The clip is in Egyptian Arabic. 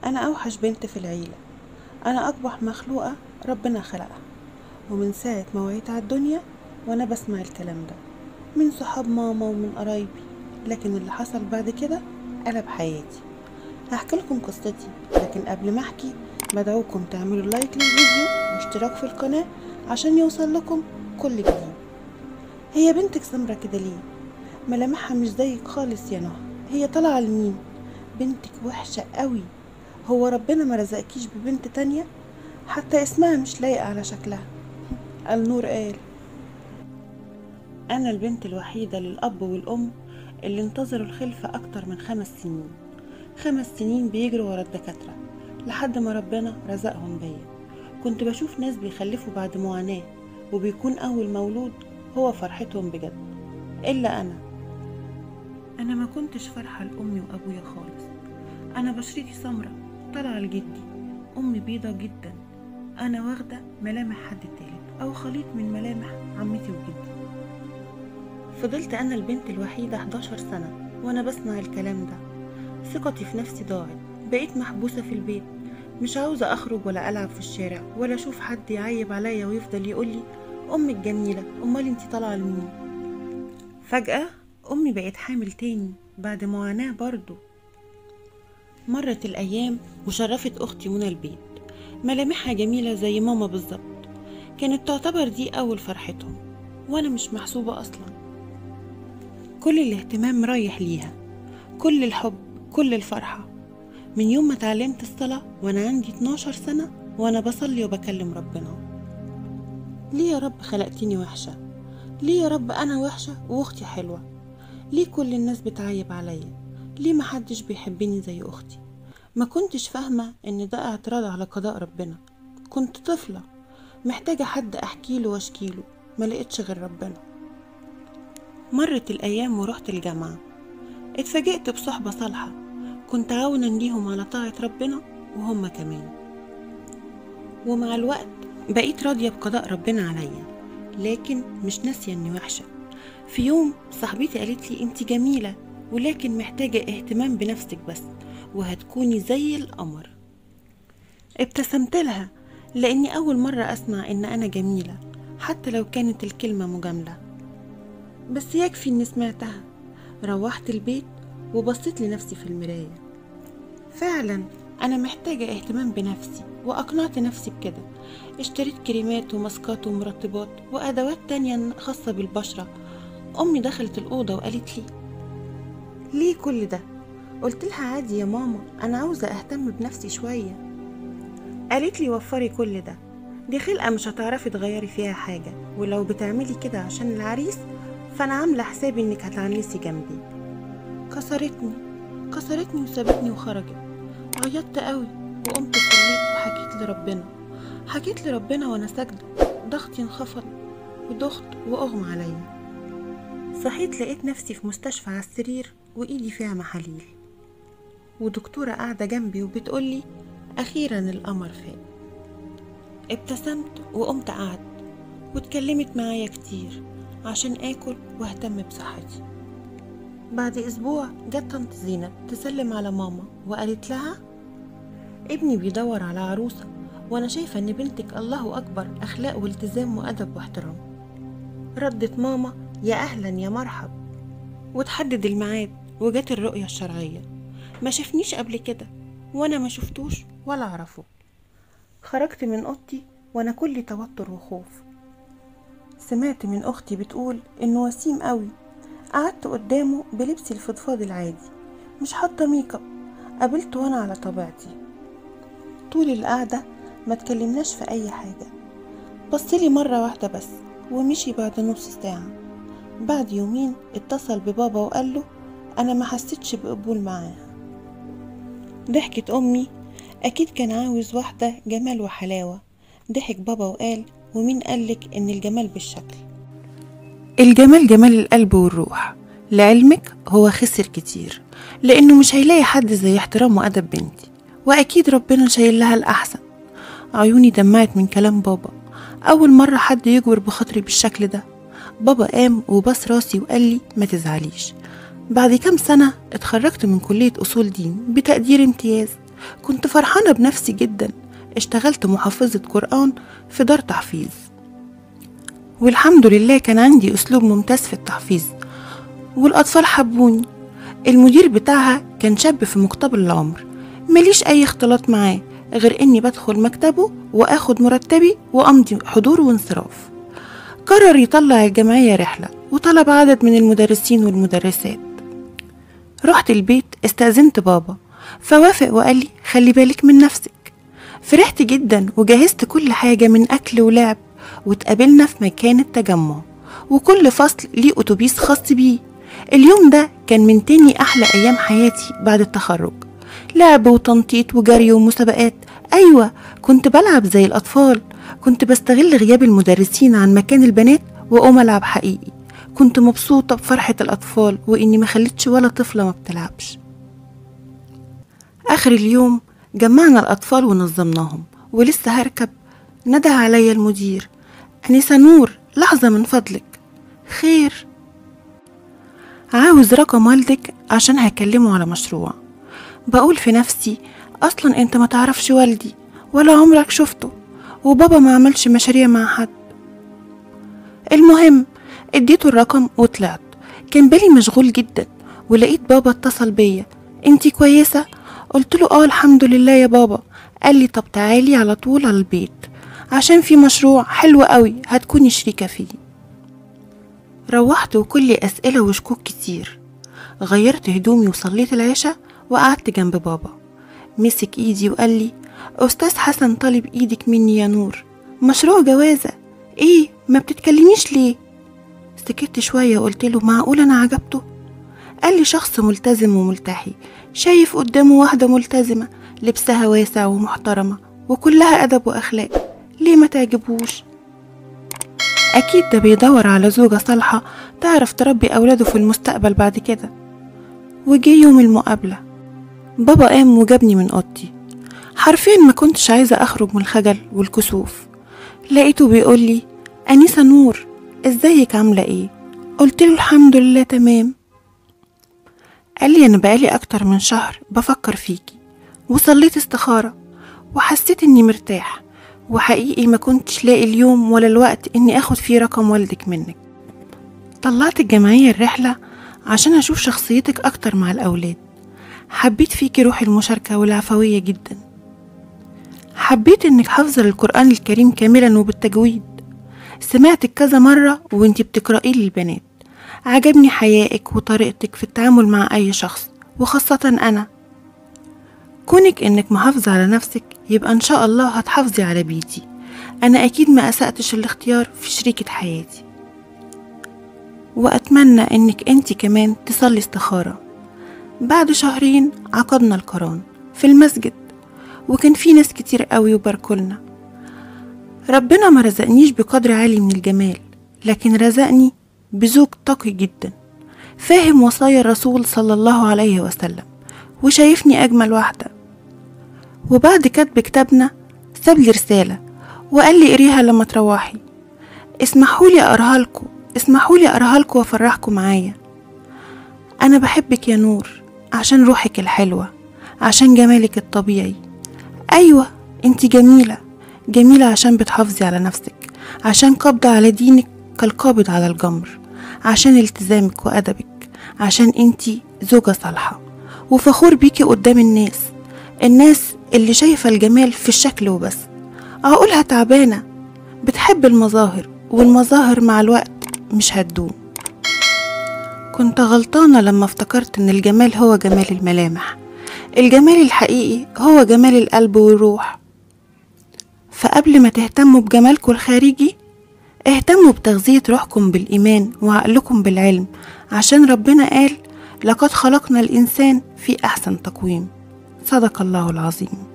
أنا أوحش بنت في العيلة أنا أقبح مخلوقة ربنا خلقها ومن ساعة ما وعيت على الدنيا وأنا بسمع الكلام ده من صحاب ماما ومن قرايبي لكن اللي حصل بعد كده قلب حياتي هحكي لكم قصتي لكن قبل ما احكي بدعوكم تعملوا لايك للفيديو واشتراك في القناة عشان يوصل لكم كل جديد هي بنتك سمرة كده ليه ملامحها مش زيك خالص يا نهى هي طالعة لمين بنتك وحشة قوي هو ربنا ما رزقكيش ببنت تانية حتى اسمها مش لايق على شكلها النور قال أنا البنت الوحيدة للأب والأم اللي انتظروا الخلفة أكتر من خمس سنين خمس سنين بيجروا ورا الدكاترة لحد ما ربنا رزقهم بيا كنت بشوف ناس بيخلفوا بعد معاناة وبيكون أول مولود هو فرحتهم بجد إلا أنا أنا ما كنتش فرحة لأمي وأبويا خالص أنا بشرتي سمرة طالعة لجدي أمي بيضة جدا أنا واخدة ملامح حد تالت أو خليط من ملامح عمتي وجدي فضلت أنا البنت الوحيدة 11 سنة وأنا بسمع الكلام ده ثقتي في نفسي ضاعت بقيت محبوسة في البيت مش عاوزة أخرج ولا ألعب في الشارع ولا أشوف حد يعيب عليا ويفضل يقولي أمك جميلة أمال انتي طالعة لمين فجأة أمي بقت حامل تاني بعد معاناة برضو مرت الأيام وشرفت أختي منى البيت ملامحها جميلة زي ماما بالظبط كانت تعتبر دي أول فرحتهم وأنا مش محسوبة أصلا كل الاهتمام رايح ليها كل الحب كل الفرحة من يوم ما اتعلمت الصلاة وأنا عندي 12 سنة وأنا بصلي وبكلم ربنا ليه يا رب خلقتني وحشة ليه يا رب أنا وحشة وأختي حلوة ليه كل الناس بتعيب عليا ليه محدش بيحبني زي أختي ما كنتش فاهمة إن ده اعتراض على قضاء ربنا كنت طفلة محتاجة حد أحكيله وأشكيله ما لقيتش غير ربنا مرت الأيام ورحت الجامعة اتفاجئت بصحبة صالحة كنت عاونا ليهم على طاعة ربنا وهم كمان ومع الوقت بقيت راضية بقضاء ربنا عليا لكن مش ناسية اني وحشة في يوم صاحبتي قالت لي انت جميلة ولكن محتاجة اهتمام بنفسك بس وهتكوني زي القمر ابتسمت لها لاني اول مرة اسمع ان انا جميلة حتى لو كانت الكلمة مجاملة بس يكفي اني سمعتها روحت البيت وبصيت لنفسي في المراية فعلا أنا محتاجة اهتمام بنفسي وأقنعت نفسي بكده اشتريت كريمات وماسكات ومرطبات وأدوات تانية خاصة بالبشرة أمي دخلت الأوضة وقالت لي ليه كل ده؟ قلت لها عادي يا ماما أنا عاوزة أهتم بنفسي شوية قالت لي وفري كل ده دي خلقة مش هتعرفي تغيري فيها حاجة ولو بتعملي كده عشان العريس فأنا عاملة حسابي إنك هتعنسي جنبي كسرتني كسرتني وسابتني وخرجت عيطت قوي وقمت صليت وحكيت لربنا حكيت لربنا وانا ساجدة ضغطي انخفض ودخت واغمى عليا صحيت لقيت نفسي في مستشفى على السرير وايدي فيها محاليل ودكتورة قاعدة جنبي وبتقولي أخيرا القمر فاق ابتسمت وقمت قعدت واتكلمت معايا كتير عشان آكل واهتم بصحتي بعد أسبوع جت طنط زينب تسلم على ماما وقالت لها ابني بيدور على عروسة وأنا شايفة إن بنتك الله أكبر أخلاق والتزام وأدب واحترام ردت ماما يا أهلا يا مرحب وتحدد الميعاد وجت الرؤية الشرعية ما شافنيش قبل كده وأنا ما شفتوش ولا أعرفه خرجت من أوضتي وأنا كلي توتر وخوف سمعت من أختي بتقول إنه وسيم قوي قعدت قدامه بلبسي الفضفاض العادي مش حاطة ميك اب قابلته وانا على طبيعتي طول القعدة ما تكلمناش في اي حاجة بصلي مرة واحدة بس ومشي بعد نص ساعة بعد يومين اتصل ببابا وقال له انا ما حسيتش بقبول معاه ضحكت امي اكيد كان عاوز واحدة جمال وحلاوة ضحك بابا وقال ومين قالك ان الجمال بالشكل الجمال جمال القلب والروح لعلمك هو خسر كتير لأنه مش هيلاقي حد زي احترام وأدب بنتي وأكيد ربنا شايل لها الأحسن عيوني دمعت من كلام بابا أول مرة حد يجبر بخاطري بالشكل ده بابا قام وبس راسي وقال لي ما تزعليش بعد كام سنة اتخرجت من كلية أصول دين بتقدير امتياز كنت فرحانة بنفسي جدا اشتغلت محفظة قرآن في دار تحفيظ والحمد لله كان عندي أسلوب ممتاز في التحفيظ والأطفال حبوني المدير بتاعها كان شاب في مقتبل العمر مليش أي اختلاط معاه غير إني بدخل مكتبه وآخد مرتبي وأمضي حضور وانصراف قرر يطلع الجمعية رحلة وطلب عدد من المدرسين والمدرسات رحت البيت استأذنت بابا فوافق وقال لي خلي بالك من نفسك فرحت جدا وجهزت كل حاجة من أكل ولعب واتقابلنا في مكان التجمع وكل فصل ليه أتوبيس خاص بيه اليوم ده كان من تاني أحلى أيام حياتي بعد التخرج لعب وتنطيط وجري ومسابقات أيوة كنت بلعب زي الأطفال كنت بستغل غياب المدرسين عن مكان البنات وأقوم ألعب حقيقي كنت مبسوطة بفرحة الأطفال وإني ما خليتش ولا طفلة ما بتلعبش آخر اليوم جمعنا الأطفال ونظمناهم ولسه هركب ندى عليا المدير أنسة نور لحظة من فضلك خير عاوز رقم والدك عشان هكلمه على مشروع بقول في نفسي أصلا أنت ما تعرفش والدي ولا عمرك شفته وبابا ما عملش مشاريع مع حد المهم اديته الرقم وطلعت كان بالي مشغول جدا ولقيت بابا اتصل بيا انتي كويسة قلت له اه الحمد لله يا بابا قال لي طب تعالي على طول على البيت عشان في مشروع حلو قوي هتكوني شريكة فيه روحت وكل أسئلة وشكوك كتير غيرت هدومي وصليت العشاء وقعدت جنب بابا مسك ايدي وقال لي أستاذ حسن طالب ايدك مني يا نور مشروع جوازة ايه ما بتتكلميش ليه سكت شوية وقلت له معقول أنا عجبته قال لي شخص ملتزم وملتحي شايف قدامه واحدة ملتزمة لبسها واسع ومحترمة وكلها أدب وأخلاق ليه ما تعجبوش أكيد ده بيدور على زوجة صالحة تعرف تربي أولاده في المستقبل بعد كده وجي يوم المقابلة بابا قام وجابني من أوضتي حرفيا ما كنتش عايزة أخرج من الخجل والكسوف لقيته بيقول لي أنيسة نور ازيك عاملة ايه قلت له الحمد لله تمام قال لي أنا بقالي أكتر من شهر بفكر فيكي وصليت استخارة وحسيت إني مرتاح وحقيقي ما كنتش لاقي اليوم ولا الوقت إني أخد فيه رقم والدك منك طلعت الجمعية الرحلة عشان أشوف شخصيتك أكتر مع الأولاد حبيت فيكي روح المشاركة والعفوية جدا حبيت إنك حافظة القرآن الكريم كاملا وبالتجويد سمعتك كذا مرة وانتي بتقرأيه للبنات عجبني حيائك وطريقتك في التعامل مع أي شخص وخاصة أنا كونك إنك محافظة على نفسك يبقى إن شاء الله هتحافظي على بيتي أنا أكيد ما أسأتش الاختيار في شريكة حياتي وأتمنى إنك أنت كمان تصلي استخارة بعد شهرين عقدنا القران في المسجد وكان في ناس كتير قوي وباركولنا ربنا ما رزقنيش بقدر عالي من الجمال لكن رزقني بزوج تقي جدا فاهم وصايا الرسول صلى الله عليه وسلم وشايفني أجمل واحدة وبعد كتب كتابنا ساب لي رسالة وقال لي قريها لما تروحي اسمحولي أقراها لكم اسمحولي أقراها لكم وأفرحكم معايا أنا بحبك يا نور عشان روحك الحلوة عشان جمالك الطبيعي أيوة انتي جميلة جميلة عشان بتحافظي على نفسك عشان قبضة على دينك كالقابض على الجمر عشان التزامك وأدبك عشان انتي زوجة صالحة وفخور بيكي قدام الناس الناس اللي شايفة الجمال في الشكل وبس عقولها تعبانة بتحب المظاهر والمظاهر مع الوقت مش هتدوم كنت غلطانة لما افتكرت ان الجمال هو جمال الملامح الجمال الحقيقي هو جمال القلب والروح فقبل ما تهتموا بجمالكم الخارجي اهتموا بتغذية روحكم بالإيمان وعقلكم بالعلم عشان ربنا قال لقد خلقنا الإنسان في أحسن تقويم صدق الله العظيم